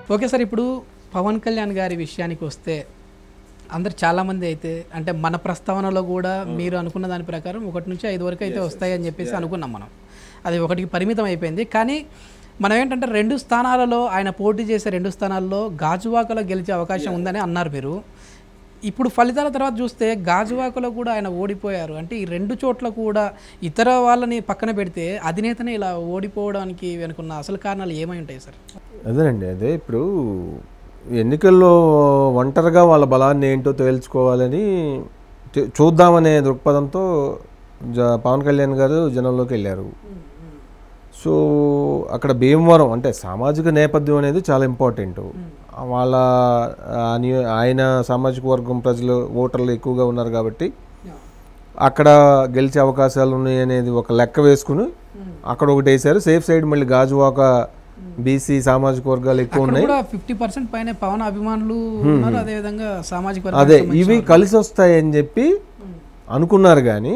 Okay sir ఇప్పుడు పవన్ కళ్యాణ్ గారి విషయానికి వస్తే అందరు చాలామంది అయితే అంటే మన ప్రస్తావనలో కూడా మీరు అనుకున్న దాని ప్రకారం ఒకటి నుంచి ఐదు వరకు అయితే వస్తాయని చెప్పేసి అనుకున్నాం మనం అది ఒకటికి పరిమితం అయిపోయింది కానీ మనం ఏంటంటే రెండు స్థానాలలో ఆయన పోటీ చేసే రెండు స్థానాల్లో గాజువాకలో గెలిచే అవకాశం ఉందని అన్నారు మీరు ఇప్పుడు ఫలితాల తర్వాత చూస్తే గాజువాకలో కూడా ఆయన ఓడిపోయారు అంటే ఈ రెండు చోట్ల కూడా ఇతర వాళ్ళని పక్కన పెడితే అధినేతనే ఇలా ఓడిపోవడానికి వెనుకున్న అసలు కారణాలు ఏమై ఉంటాయి సార్ అదేనండి అదే ఇప్పుడు ఎన్నికల్లో ఒంటరిగా వాళ్ళ బలాన్ని ఏంటో తేల్చుకోవాలని చూ- చూద్దామనే దృక్పథంతో జ పవన్ కళ్యాణ్ గారు జనంలోకి వెళ్ళారు సో అక్కడ భీమవరం అంటే సామాజిక నేపథ్యం అనేది చాలా ఇంపార్టెంట్ వాళ్ళ ఆ నియో- ఆయన సామాజిక వర్గం ప్రజలు ఓటర్లు ఎక్కువగా ఉన్నారు కాబట్టి అక్కడ గెలిచే అవకాశాలు ఉన్నాయి అనేది ఒక లెక్క వేసుకుని అక్కడ ఒకటి వేశారు సేఫ్ సైడ్ మళ్ళీ గాజువాక బీసీ సామాజిక వర్గాలు ఎక్కువ అక్కడ ఉన్నాయి కూడా ఫిఫ్టీ పర్సెంట్ పైన పవన్ అభిమానులు ఉన్నారు అదేవిధంగా సామాజిక వర్గానికి అదే సంబంధించిన ఇవి కలిసి వస్తాయని చెప్పి అనుకున్నారు కానీ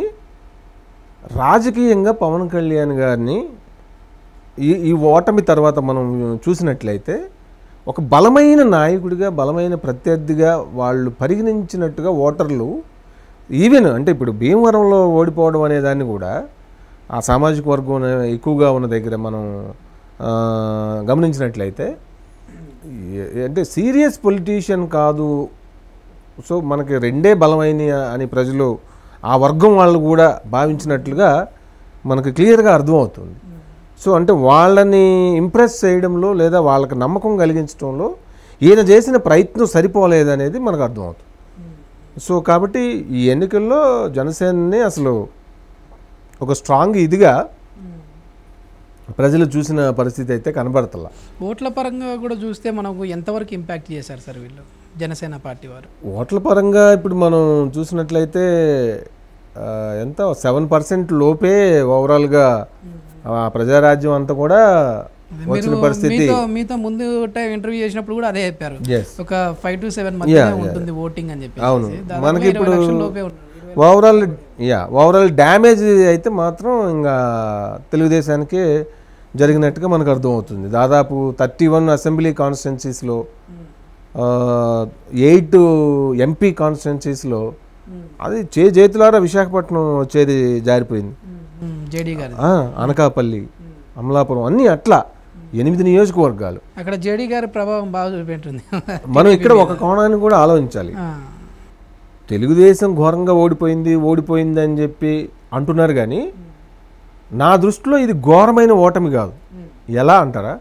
రాజకీయంగా పవన్ కళ్యాణ్ గారిని ఈ ఈ ఓటమి తర్వాత మనం చూసినట్లయితే ఒక బలమైన నాయకుడిగా బలమైన ప్రత్యర్థిగా వాళ్ళు పరిగణించినట్టుగా ఓటర్లు ఈవెన్ అంటే ఇప్పుడు భీమవరంలో ఓడిపోవడం అనే దాన్ని కూడా ఆ సామాజిక వర్గం ఎక్కువగా ఉన్న దగ్గర మనం ఆ, గమనించినట్లయితే ఏ- అంటే సీరియస్ పొలిటీషియన్ కాదు సో మనకి రెండే బలమైన అని ప్రజలు ఆ వర్గం వాళ్ళు కూడా భావించినట్లుగా మనకు క్లియర్గా అర్థమవుతుంది సో అంటే వాళ్ళని ఇంప్రెస్ చేయడంలో లేదా వాళ్ళకి నమ్మకం కలిగించడంలో ఈయన చేసిన ప్రయత్నం సరిపోలేదనేది మనకు అర్థమవుతుంది సో కాబట్టి ఈ ఎన్నికల్లో జనసేనని అసలు ఒక స్ట్రాంగ్ ఇదిగా ప్రజలు చూసిన పరిస్థితి అయితే కనబడతలా ఓట్ల పరంగా కూడా చూస్తే మనకు ఎంతవరకు ఇంపాక్ట్ చేశారు సార్ వీళ్ళు జనసేన పార్టీ వారు ఓట్ల పరంగా ఇప్పుడు మనం చూసినట్లయితే ఆ, ఎంత సెవెన్ పర్సెంట్ లోపే ఓవరాల్గా ఆ ప్రజారాజ్యం అంతా కూడా వచ్చిన మీరు పరిస్థితి మీతో మీతో ముందు టైం ఇంటర్వ్యూ చేసినప్పుడు కూడా అదే చెప్పారు ఎస్ ఒక ఫైవ్ టు సెవెన్ మధ్య ఉంటుంది ఓటింగ్ అని చెప్పి అవును. దాదాపు మనకి ఇరవై ఇప్పుడు లక్షల లోపే ఉన్నారు. ఓవరాల్ యా ఓవరాల్ డ్యామేజ్ అయితే మాత్రం ఇంకా తెలుగుదేశానికి జరిగినట్టుగా మనకు అర్థమవుతుంది దాదాపు థర్టీ వన్ అసెంబ్లీ కాన్స్టిట్యున్సీస్లో ఎయిట్ ఎంపీ కాన్స్టిట్యున్సీస్లో అది చే చేతులారా విశాఖపట్నం వచ్చేది జారిపోయింది ఉమ్, జేడీ గారి ఆ, అనకాపల్లి అమలాపురం అన్నీ అట్లా ఎనిమిది నియోజకవర్గాలు అక్కడ జేడీ గారి ప్రభావం బాగా చూపెట్టుంది మనం ఇక్కడ ఒక కోణాన్ని కూడా ఆలోచించాలి ఆ, తెలుగుదేశం ఘోరంగా ఓడిపోయింది ఓడిపోయింది అని చెప్పి అంటున్నారు కానీ నా దృష్టిలో ఇది ఘోరమైన ఓటమి కాదు ఎలా అంటారా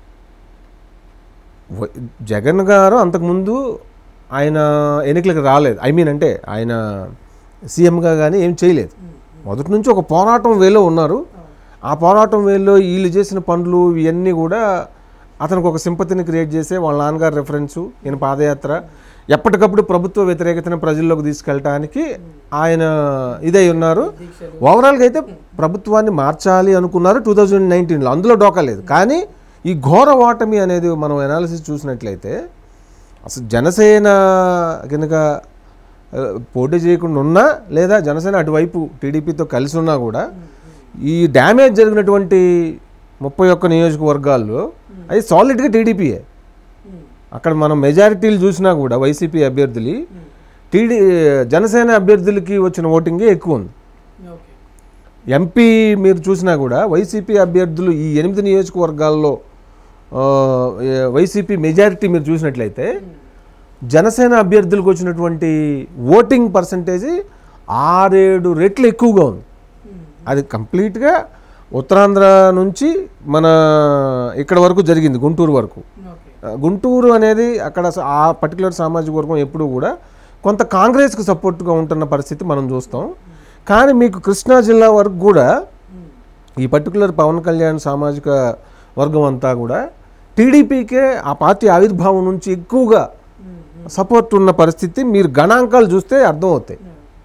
వ- జగన్ గారు అంతకుముందు ఆయన ఎన్నికలకు రాలేదు ఐ మీన్ అంటే ఆయన సీఎంగా కానీ ఏం చేయలేదు మొదటి నుంచి ఒక పోరాటం వేలో ఉన్నారు ఆ పోరాటం వేలో వీళ్ళు చేసిన పనులు ఇవన్నీ కూడా అతనికి ఒక సింపతిని క్రియేట్ చేసే వాళ్ళ నాన్నగారు రెఫరెన్సు ఈయన పాదయాత్ర ఎప్పటికప్పుడు ప్రభుత్వ వ్యతిరేకతను ప్రజల్లోకి తీసుకెళ్ళటానికి ఆయన ఇదై ఉన్నారు ఓవరాల్గా అయితే ప్రభుత్వాన్ని మార్చాలి అనుకున్నారు టూ థౌజండ్ నైన్టీన్లో అందులో డోకా లేదు కానీ ఈ ఘోర ఓటమి అనేది మనం అనాలిసిస్ చూసినట్లయితే అసలు జనసేన కనుక ఆ, పోటీ చేయకుండా ఉన్నా లేదా జనసేన అటువైపు టీడీపీతో కలిసి ఉన్నా కూడా ఈ డ్యామేజ్ జరిగినటువంటి ముప్పై ఒక్క నియోజకవర్గాల్లో అది సాలిడ్గా టీడీపీయే అక్కడ మనం మెజారిటీలు చూసినా కూడా వైసీపీ అభ్యర్థులు టీడీ జనసేన అభ్యర్థులకి వచ్చిన ఓటింగే ఎక్కువ ఉంది ఓకే. ఎంపీ మీరు చూసినా కూడా వైసీపీ అభ్యర్థులు ఈ ఎనిమిది నియోజకవర్గాల్లో ఆ, ఏ, వైసీపీ మెజారిటీ మీరు చూసినట్లయితే జనసేన అభ్యర్థులకు వచ్చినటువంటి ఓటింగ్ పర్సంటేజ్ ఆరేడు రెట్లు ఎక్కువగా ఉంది అది కంప్లీట్గా ఉత్తరాంధ్ర నుంచి మన ఇక్కడ వరకు జరిగింది గుంటూరు వరకు ఓకే. ఆ, గుంటూరు అనేది అక్కడ స- ఆ పర్టికులర్ సామాజిక వర్గం ఎప్పుడూ కూడా కొంత కాంగ్రెస్కి సపోర్ట్గా ఉంటున్న పరిస్థితి మనం చూస్తాం కానీ మీకు కృష్ణా జిల్లా వరకు కూడా ఈ పర్టికులర్ పవన్ కళ్యాణ్ సామాజిక వర్గం అంతా కూడా టీడీపీకే ఆ పార్టీ ఆవిర్భావం నుంచి ఎక్కువగా సపోర్ట్ ఉన్న పరిస్థితి మీరు గణాంకాలు చూస్తే అర్థమవుతాయి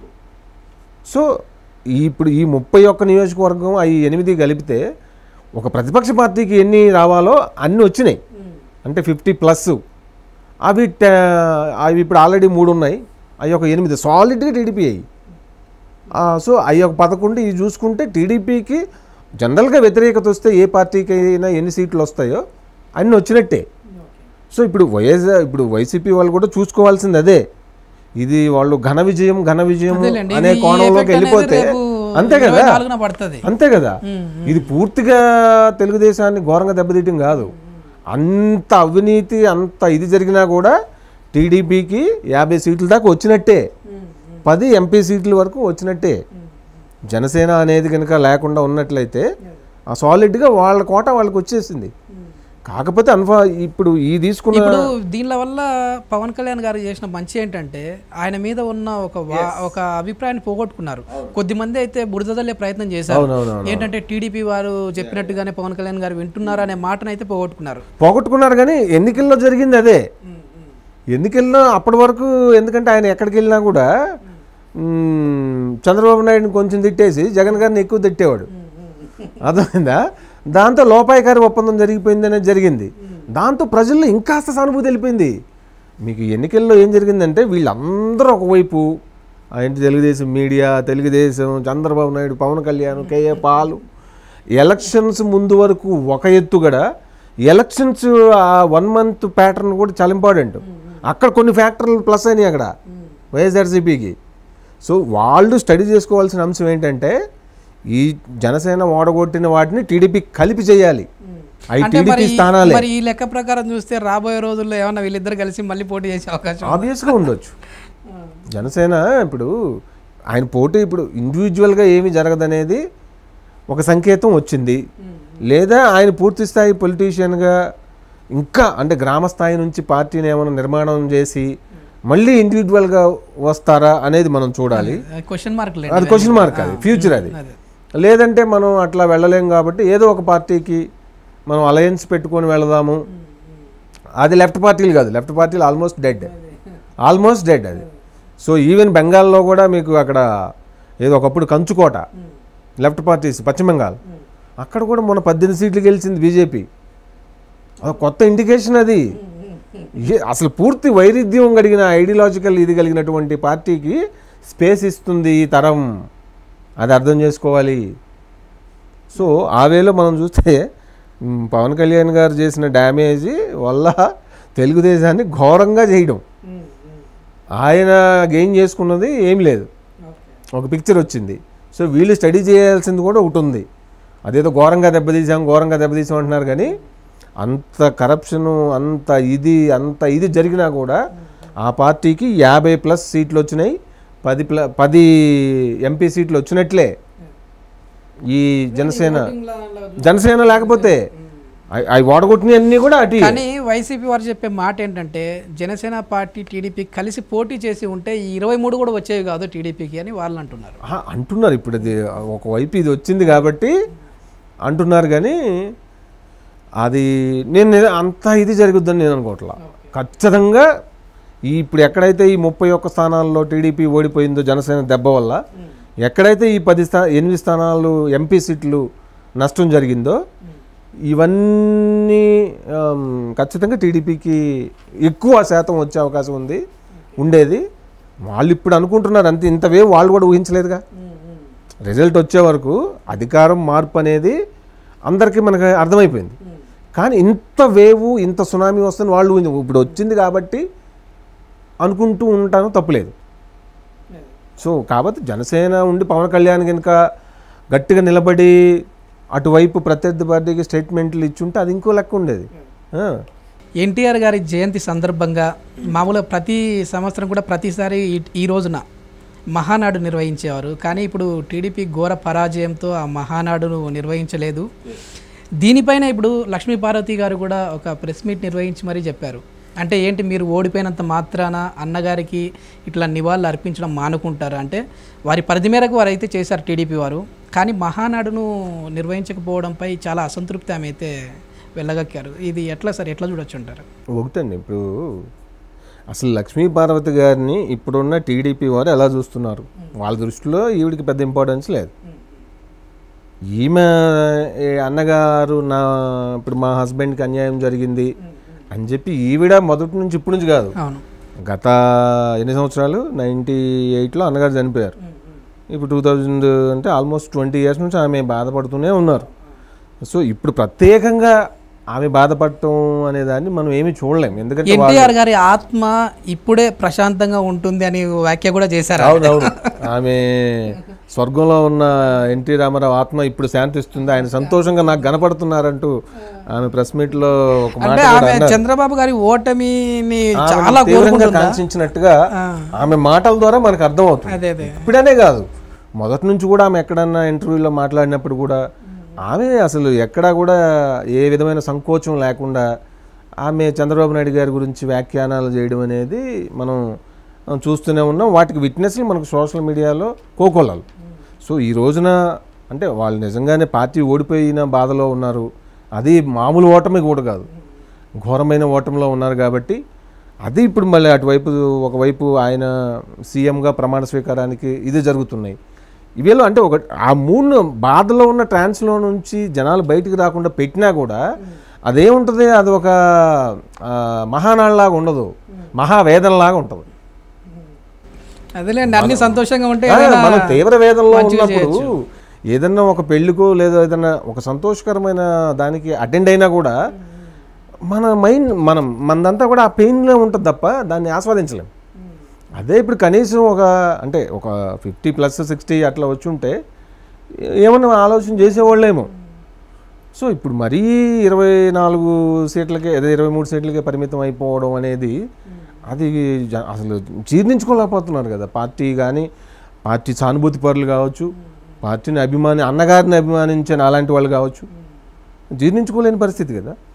సో ఈ ఇప్పుడు ఈ ముప్పై ఒక్క నియోజకవర్గం అవి ఎనిమిది కలిపితే ఒక ప్రతిపక్ష పార్టీకి ఎన్ని రావాలో అన్నీ వచ్చినాయి అంటే ఫిఫ్టీ ప్లస్ అవి ట- అవి ఇప్పుడు ఆల్రెడీ మూడు ఉన్నాయి అవి ఒక ఎనిమిది సాలిడ్గా టీడీపీ అయ్యి సో అవి ఒక పదకొండు ఇవి చూసుకుంటే టీడీపీకి జనరల్గా వ్యతిరేకత వస్తే ఏ పార్టీకి అయినా ఎన్ని సీట్లు వస్తాయో అన్నీ వచ్చినట్టే సో ఇప్పుడు వైఎస్ఆర్ ఇప్పుడు వైసీపీ వాళ్ళు కూడా చూసుకోవాల్సింది అదే ఇది వాళ్ళు ఘన విజయం ఘన విజయం అదేలేండి, అనే ఇది ఈ కోణంలోకి effect అనేది వెళ్ళిపోతే రేపు అంతే కదా ఇరవై నాలుగున పడుతుంది అంతే కదా ఇది పూర్తిగా తెలుగుదేశాన్ని ఘోరంగా దెబ్బతీయటం కాదు అంత అవినీతి అంత ఇది జరిగినా కూడా టీడీపీకి యాభై సీట్ల దాకా వచ్చినట్టే పది ఎంపీ సీట్ల వరకు వచ్చినట్టే జనసేన అనేది కనుక లేకుండా ఉన్నట్లయితే ఆ సాలిడ్గా వాళ్ళ కోట వాళ్ళకి వచ్చేసింది కాకపోతే అన్ఫా ఇప్పుడు ఈ తీసుకున్న ఇప్పుడు దీనిల వల్ల పవన్ కళ్యాణ్ గారు చేసిన మంచి ఏంటంటే ఆయన మీద ఉన్న ఒక వా- ఒక అభిప్రాయాన్ని పోగొట్టుకున్నారు కొద్ది మంది అయితే బురదలే ప్రయత్నం చేశారు అవునవునవును. ఏంటంటే టీడీపీ వారు చెప్పినట్టుగానే పవన్ కళ్యాణ్ గారు వింటున్నారు అనే మాటను అయితే పోగొట్టుకున్నారు పోగొట్టుకున్నారు కానీ ఎన్నికల్లో జరిగింది అదే ఎన్నికల్లో అప్పటి వరకు ఎందుకంటే ఆయన ఎక్కడికి వెళ్ళినా కూడా మ్మ్, చంద్రబాబు నాయుడుని కొంచెం తిట్టేసి జగన్ గారిని ఎక్కువ తిట్టేవాడు అర్థమైందా దాంతో లోపాయకారి ఒప్పందం జరిగిపోయింది అనేది జరిగింది దాంతో ప్రజల్లో ఇంకాస్త సానుభూతి వెళ్ళిపోయింది మీకు ఎన్నికల్లో ఏం జరిగిందంటే వీళ్ళందరూ ఒకవైపు ఏంటి Telugu Desam media Telugu Desam Chandrababu Naidu Pawan Kalyan KA Paul elections ముందు వరకు ఒక ఎత్తుగడ ఎలక్షన్స్ ఆ వన్ మంత్ ప్యాటర్న్ కూడా చాలా ఇంపార్టెంట్ అక్కడ కొన్ని ఫ్యాక్టర్లు ప్లస్ అయినాయి అక్కడ వైఎస్ఆర్సీపీకి సో వాళ్ళు స్టడీ చేసుకోవాల్సిన అంశం ఏంటంటే ఈ జనసేన ఓడగొట్టిన వాటిని టీడీపీ కలిపి చేయాలి అవి అంటే మరి టీడీపీ స్థానాలే మరి ఈ లెక్క ప్రకారం చూస్తే రాబోయే రోజుల్లో ఏమన్నా వీళ్ళిద్దరు కలిసి మళ్ళీ పోటీ చేసే అవకాశం ఆబ్వియస్గా ఉండొచ్చు జనసేన ఇప్పుడు ఆయన పోటీ ఇప్పుడు ఇండివిజువల్గా ఏమి జరగదనేది ఒక సంకేతం వచ్చింది లేదా ఆయన పూర్తి స్థాయి పొలిటీషియన్గా ఇంకా అంటే గ్రామ స్థాయి నుంచి పార్టీని ఏమైనా నిర్మాణం చేసి మళ్ళీ ఇండివిజువల్గా వస్తారా అనేది మనం చూడాలి క్వశ్చన్ మార్క్ లేదు అది క్వశ్చన్ మార్క్ అది ఫ్యూచర్ అది లేదంటే మనం అట్లా వెళ్ళలేం కాబట్టి ఏదో ఒక పార్టీకి మనం అలయన్స్ పెట్టుకొని వెళదాము అది లెఫ్ట్ పార్టీలు కాదు లెఫ్ట్ పార్టీలు ఆల్మోస్ట్ డెడ్ ఆల్మోస్ట్ డెడ్ అది సో ఈవెన్ బెంగాల్లో కూడా మీకు అక్కడ ఏదో ఒకప్పుడు కంచుకోట లెఫ్ట్ పార్టీస్ పశ్చిమ బెంగాల్ అక్కడ కూడా మొన్న పద్దెనిమిది సీట్లు గెలిచింది బీజేపీ అది కొత్త ఇండికేషన్ అది ఏ- అసలు పూర్తి వైరుధ్యం కలిగిన ఐడియాలజికల్ ఇది కలిగినటువంటి పార్టీకి స్పేస్ ఇస్తుంది ఈ తరం అది అర్థం చేసుకోవాలి సో ఆ వేలో మనం చూస్తే మ్, పవన్ కళ్యాణ్ గారు చేసిన డ్యామేజ్ వల్ల తెలుగుదేశాన్ని ఘోరంగా చేయడం ఆయన గెయిన్ చేసుకున్నది ఏం లేదు ఒక పిక్చర్ వచ్చింది సో వీళ్ళు స్టడీ చేయాల్సింది కూడా ఒకటి ఉంది అదేదో ఘోరంగా దెబ్బతీసాం ఘోరంగా దెబ్బతీసాం అంటున్నారు కానీ అంత కరప్షను అంత ఇది అంత ఇది జరిగినా కూడా ఆ పార్టీకి యాభై ప్లస్ సీట్లు వచ్చినాయి పది ప్ల పది ఎంపీ సీట్లు వచ్చినట్లే ఈ జనసేన జనసేన లేకపోతే అవి- అవి ఓడగొట్టినవి అన్నీ కూడా అటు కానీ వైసీపీ వారు చెప్పే మాట ఏంటంటే జనసేన పార్టీ టీడీపీ కలిసి పోటీ చేసి ఉంటే ఈ ఇరవై మూడు కూడా వచ్చేవి కాదు టీడీపీకి అని వాళ్ళు అంటున్నారు ఆహా, అంటున్నారు ఇప్పుడు అది ఒకవైపు ఇది వచ్చింది కాబట్టి అంటున్నారు కానీ అది నేను నిజ- అంత ఇది జరుగుద్దని నేను అనుకోవట్లా ఖచ్చితంగా ఈ ఇప్పుడు ఎక్కడైతే ఈ ముప్పై ఒక్క స్థానాల్లో టీడీపీ ఓడిపోయిందో జనసేన దెబ్బ వల్ల ఎక్కడైతే ఈ పది స్థా ఎనిమిది స్థానాలు ఎంపీ సీట్లు నష్టం జరిగిందో ఇవన్నీ ఆమ్, ఖచ్చితంగా టీడీపీకి ఎక్కువ శాతం వచ్చే అవకాశం ఉంది ఉండేది వాళ్ళు ఇప్పుడు అనుకుంటున్నారు అంతే ఇంత వేవ్ వాళ్ళు కూడా ఊహించలేదుగా రిజల్ట్ వచ్చే వరకు అధికారం మార్పు అనేది అందరికీ మనకు అర్థమైపోయింది కానీ ఇంత వేవు ఇంత సునామీ వస్తుంది వాళ్ళు ఊహించ- ఇప్పుడు వచ్చింది కాబట్టి అనుకుంటూ ఉంటాను తప్పులేదు సో కాబట్టి జనసేన ఉండి పవన్ కళ్యాణ్ కనుక గట్టిగా నిలబడి అటువైపు ప్రత్యర్థి పార్టీకి స్టేట్మెంట్లు ఇచ్చుంటే అది ఇంకో లెక్క ఉండేది ఆ. ఎన్టీఆర్ గారి జయంతి సందర్భంగా మామూలుగా ప్రతి సంవత్సరం కూడా ప్రతిసారి ఈ- ఈ రోజున మహానాడు నిర్వహించేవారు కానీ ఇప్పుడు టీడీపీ ఘోర పరాజయంతో ఆ మహానాడును నిర్వహించలేదు దీనిపైన ఇప్పుడు లక్ష్మీ పార్వతి గారు కూడా ఒక ప్రెస్ మీట్ నిర్వహించి మరీ చెప్పారు అంటే ఏంటి మీరు ఓడిపోయినంత మాత్రాన అన్నగారికి ఇట్లా నివాళులు అర్పించడం మానుకుంటారు అంటే వారి పరిధి మేరకు వారు అయితే చేశారు టీడీపీ వారు కానీ మహానాడును నిర్వహించకపోవడంపై చాలా అసంతృప్తి ఆమె అయితే వెళ్ళగక్కారు ఇది ఎట్లా సార్ ఎట్లా చూడొచ్చు అంటారు ఒకటండి ఇప్పుడు అసలు లక్ష్మీ పార్వతి గారిని ఇప్పుడున్న టీడీపీ వారు ఎలా చూస్తున్నారు వాళ్ళ దృష్టిలో ఈవిడికి పెద్ద ఇంపార్టెన్స్ లేదు ఈమె ఏ అన్నగారు నా ఇప్పుడు మా హస్బెండ్కి అన్యాయం జరిగింది అని చెప్పి ఈవిడ మొదటి నుంచి ఇప్పటి నుంచి కాదు అవును గత ఎన్ని సంవత్సరాలు నైంటీ ఎయిట్లో అన్నగారు చనిపోయారు ఇప్పుడు టూ థౌజండ్ అంటే ఆల్మోస్ట్ ట్వంటీ ఇయర్స్ నుంచి ఆమె బాధపడుతూనే ఉన్నారు సో ఇప్పుడు ప్రత్యేకంగా ఆమె బాధపడటం అనే దాన్ని మనం ఏమీ చూడలేం ఎందుకంటే వాళ్ళు- ఎన్టీఆర్ గారి ఆత్మ ఇప్పుడే ప్రశాంతంగా ఉంటుంది అని వ్యాఖ్య కూడా చేశారు అవునవును ఆమె స్వర్గంలో ఉన్న ఎన్టీ రామారావు ఆత్మ ఇప్పుడు శాంతిస్తుంది ఆయన సంతోషంగా నాకు కనపడుతున్నారంటూ ఆమె ప్రెస్ మీట్ లో ఒక మాట అంటే కూడా ఆమె చంద్రబాబు గారి ఓటమిని ఆమె చాలా తీవ్రంగా కోరుకుంటుందా కాంక్షించినట్టుగా ఆమె మాటల ద్వారా మనకు అర్థం అవుతుంది అదే అదే ఇప్పుడనే కాదు మొదటి నుంచి కూడా ఆమె ఎక్కడన్నా ఇంటర్వ్యూలో మాట్లాడినప్పుడు కూడా ఆమె అసలు ఎక్కడా కూడా ఏ విధమైన సంకోచం లేకుండా ఆమె చంద్రబాబు నాయుడు గారి గురించి వ్యాఖ్యానాలు చేయడం అనేది మనం ఆ, చూస్తూనే ఉన్నాం వాటికి విట్నెస్లు మనకు సోషల్ మీడియాలో కోకొల్లాలు సో ఈ రోజున అంటే వాళ్ళు నిజంగానే పార్టీ ఓడిపోయిన బాధలో ఉన్నారు అది మామూలు ఓటమి కూడా కాదు ఘోరమైన ఓటమిలో ఉన్నారు కాబట్టి అది ఇప్పుడు మళ్ళీ అటువైపు ఒకవైపు ఆయన సీఎంగా ప్రమాణ స్వీకారానికి ఇది జరుగుతున్నాయి ఇవేలో అంటే ఒక ఆ మూడు బాధలో ఉన్న ట్రాన్స్లో నుంచి జనాలు బయటికి రాకుండా పెట్టినా కూడా అదేముంటుంది అది ఒక ఆ, మహానాళ్ళలాగా ఉండదు మహావేదనలాగా ఉంటుంది అదేలేండి అన్ని సంతోషంగా ఉంటే ఆ, ఏదైనా మనం తీవ్ర వేదనలో మంచిగా ఉన్నప్పుడు ఏదన్నా ఒక పెళ్ళికో లేదా ఏదన్నా ఒక సంతోషకరమైన దానికి అటెండ్ అయినా కూడా మన మైండ్ మనం మనదంతా కూడా ఆ పెయిన్లో ఉంటుంది తప్ప దాన్ని ఆస్వాదించలేం అదే ఇప్పుడు కనీసం ఒక అంటే ఒక ఫిఫ్టీ ప్లస్ సిక్స్టీ అట్లా వచ్చి ఉంటే ఏమన్నా ఆలోచన చేసేవాళ్ళేమో సో ఇప్పుడు మరీ ఇరవై నాలుగు సీట్లకే అదే ఇరవై మూడు సీట్లకే పరిమితం అయిపోవడం అనేది అది జ- అసలు జీర్ణించుకోలేకపోతున్నారు కదా పార్టీ కానీ పార్టీ సానుభూతి పరులు కావచ్చు పార్టీని అభిమాని అన్నగారిని అభిమానించిన అలాంటి వాళ్ళు కావచ్చు జీర్ణించుకోలేని పరిస్థితి కదా